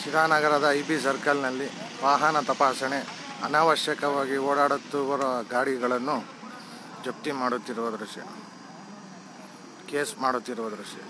ಶಿರಾನಗರದ I B ಸರ್ಕಲ್ನಲ್ಲಿ ವಾಹನ ತಪಾಸಣೆ ಅನಾವಶ್ಯಕವಾಗಿ ಓಡಾಡುತ್ತಿರುವ ಗಾಡಿಗಳನ್ನು ಜಪ್ತಿ ಮಾಡುತ್ತಿರುವ ದೃಶ್ಯ ಕೇಸ್ ಮಾಡುತ್ತಿರುವ ದೃಶ್ಯ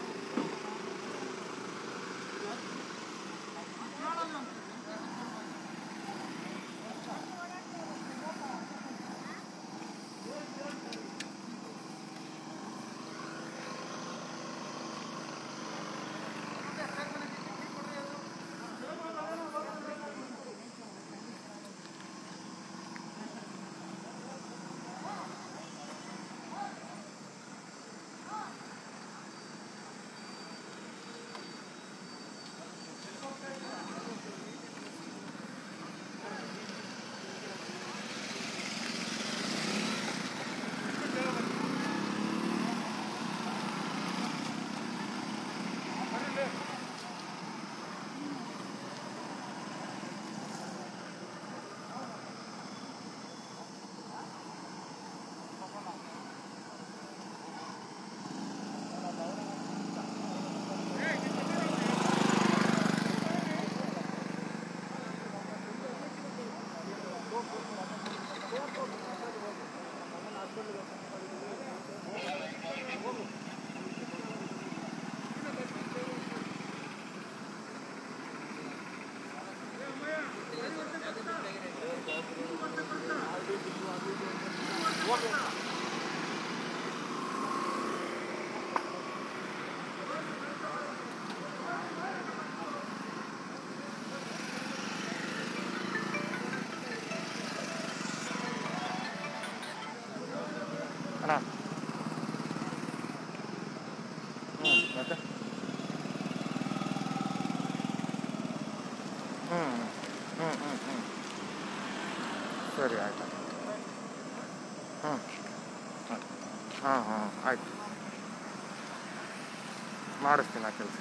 ಅಣ್ಣ ಹ್ಞೂ ಮತ್ತೆ ಹ್ಞೂ ಹ್ಞೂ ಹ್ಞೂ ಹ್ಞೂ ಸರಿ ಆಯ್ತು ಹ್ಞೂ ಹಾಂ ಹಾಂ ಆಯ್ತು ಮಾಡಿಸ್ತೀನಿ ಆ ಕೆಲಸ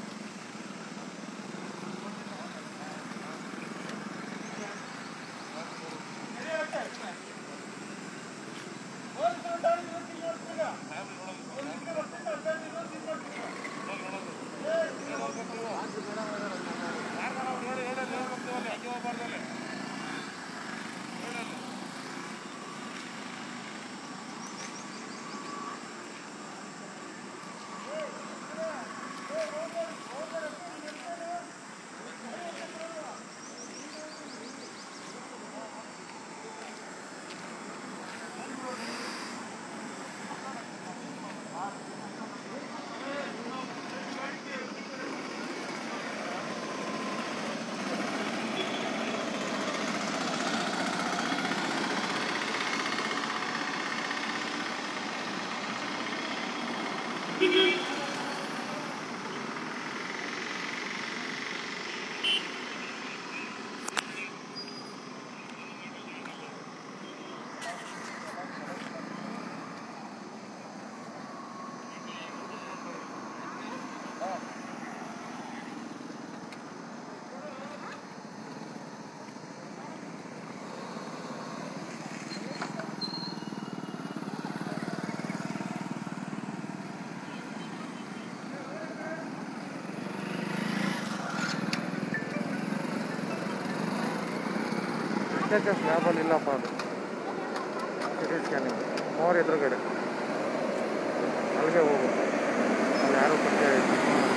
ಸದ್ಯಕ್ಕೆ ಸ್ಲ್ಯಾಬಲ್ಲಿ ಇಲ್ಲಪ್ಪ ಅದು ಸಿಟಿ ಸ್ಕ್ಯಾನಿಂಗ್ ಮೋರ್ ಎದುರುಗಡೆ ಅಲ್ಲಿಗೆ ಹೋಗು ಅಲ್ಲಿ ಯಾರೋ ಪರಿಚಯ ಐತಿ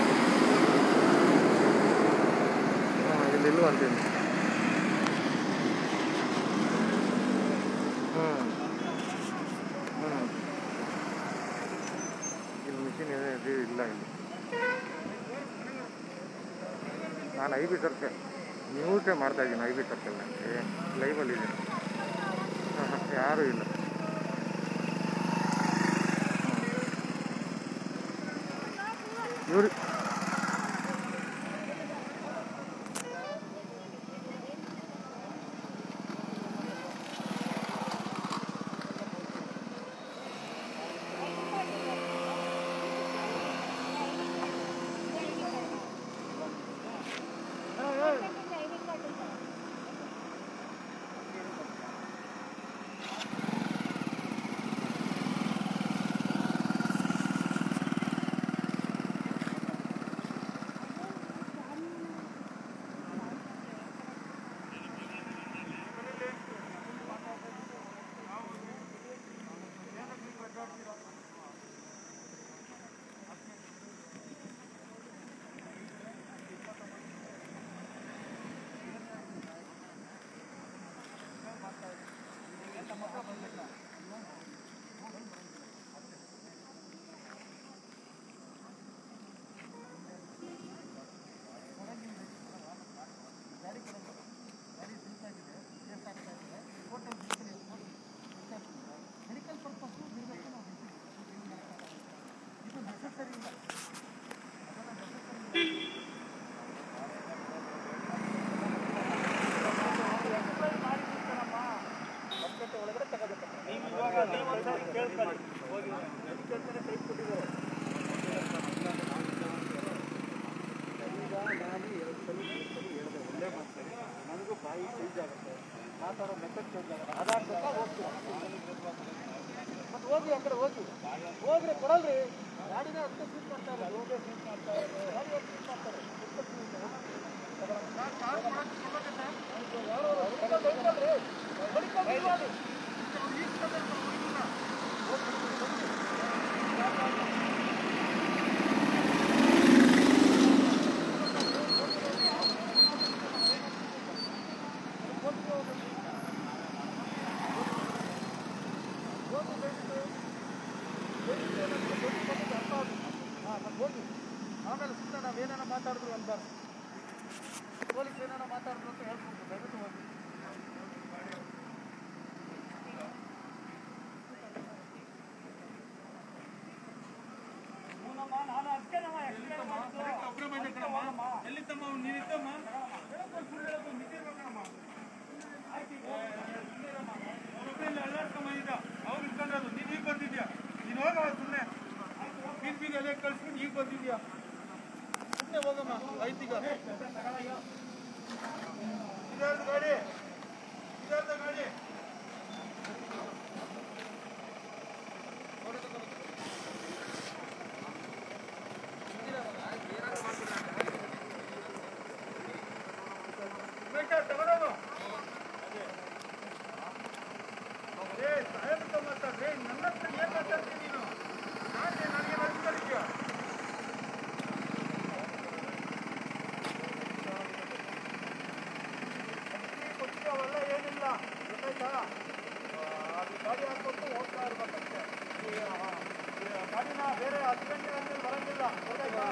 ಹಾಂ ಇಲ್ಲಿ ಇಲ್ಲೂ ಅಂತೀನಿ ಹ್ಞೂ ಹ್ಞೂ ಇಲ್ಲಿ ಮಿಷಿನ್ ಇದೆ ಇದು ಇಲ್ಲ ಇಲ್ಲಿ ನಾನು ಐ ಬಿ ಸರ್ಕಲ್ ನ್ಯೂಸೇ ಮಾಡ್ತಾ ಇದ್ದೀನಿ ಐ ಬಿ ಸರ್ಕಲ್ನಲ್ಲಿ ಲೈವಲ್ಲಿ ಇದ್ದೀನಿ ಹಾಂ ಹಾಂ ಯಾರೂ ಇಲ್ಲ ಇವ್ರು ನಾನು ಎರಡು ಸಲ ಮೂರು ಸಲ ಹೇಳಿದೆ ಒಂದೇ ಮಾತು ನನಗೂ ಬಾಯಿ ಚೇಂಜ್ ಆಗುತ್ತೆ ಮಾತಾಡೋ ಮೆಥಡ್ ಚೇಂಜ್ ಆಗುತ್ತೆ ಅದಾಗ್ತಕ್ಕ ಹೋಗ್ತೀರಾ ಮತ್ತೆ ಹೋಗಿ ಆ ಕಡೆ ಹೋಗಿ ಹೋಗ್ರೆ ಕೊಡಲ್ರಿ ಗಾಡಿನ ಹತ್ತು ಸೀಟ್ ಮಾಡ್ತಾರೆ ಹೋಗೇ ಸೀಟ್ ಮಾಡ್ತಾರೆ ಗಾಡಿ ಹತ್ತು ಸೀಟ್ ಮಾಡ್ತಾರೆ ಇಪ್ಪತ್ತು ಸೀಟ್ ಹೋಗಿ ಆಮೇಲೆ ಸುಮ್ಮನೆ ನಾವೇನೇನೋ ಮಾತಾಡಿದ್ರು ಅನ್ಬಾರ್ದು ಪೊಲೀಸ್ ಏನೇನೋ ಮಾತಾಡಿದ್ರು ಅಂತ ಹೇಳ್ಕೊಂಡು ದಯವಿಟ್ಟು ಹೋಗಿ ಎಲ್ಲಿತ್ತಮ್ಮ ನೀನಿತ್ತಮ್ಮ ಸುಳ್ಳು ಹೇಳೋದು ನಿಂತಿರ್ಬೇಕಮ್ಮ ಒಬ್ಬರಲ್ಲಿ ಅಲ್ಲಾಡ್ಕೊಂಡ್ ಬಂದಿದ್ದ ಅವ್ರು ಇಟ್ಕೊಂಡ್ರದು ನೀನು ಈಗ ಬಂದಿದ್ಯಾ ನೀನು ಹೋಗವ ಸುಮ್ಮನೆ ಬೀದ್ ಬೀಗ ಎಲ್ಲ ಕಳ್ಸ್ಕೊಂಡು ಈಗ ಬಂದಿದ್ಯಾ ಸುಮ್ಮನೆ ಹೋಗಮ್ಮ ಐತಿಗ ಇದಾರ್ದು ಗಾಡಿ ಇದಾರ್ದ ಗಾಡಿ ಬೇಕಾದ್ರೆ ತಗೊಂಡೋಗು ಏ ಸಾಹೇಬ್ರ ಮಾತಾಡ್ರಿ ನನ್ನ ಹತ್ರ ಏನ್ ಮಾತಾಡ್ತೀನಿ ನೀನು ನಾನು ನನಗೆ ಅನ್ಕೊಂಡಿದ್ಯಾ ಕೊಟ್ಟು ಅವೆಲ್ಲ ಏನಿಲ್ಲ ಗೊತ್ತಾಯ್ತಾ ಆ, ಅದು ಗಾಡಿ ಹಾಕ್ಬಿಟ್ಟು ಹೋಗ್ತಾ ಇರ್ಬೇಕಷ್ಟೇ ಈ, ಆ, ಈ ಗಾಡಿನ ಬೇರೆ ಹತ್ತು ಗಂಟೆ ಆದ್ಮೇಲೆ ಬರಂಗಿಲ್ಲ ಗೊತ್ತಾಯ್ತಾ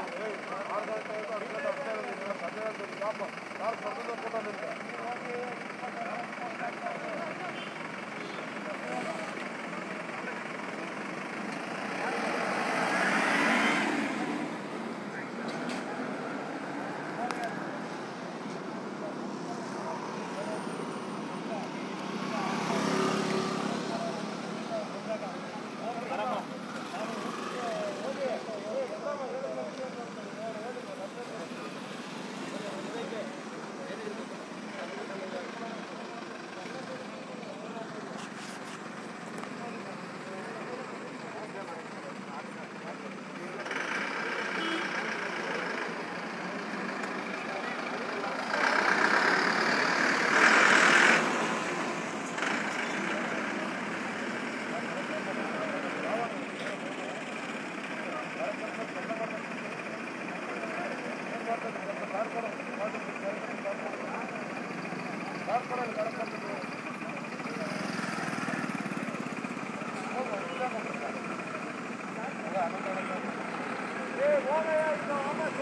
ಏ ಹೋಗಯ್ಯ ಈಗ ವಾಪಸ್ಸು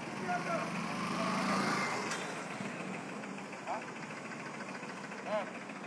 ಹಾಂ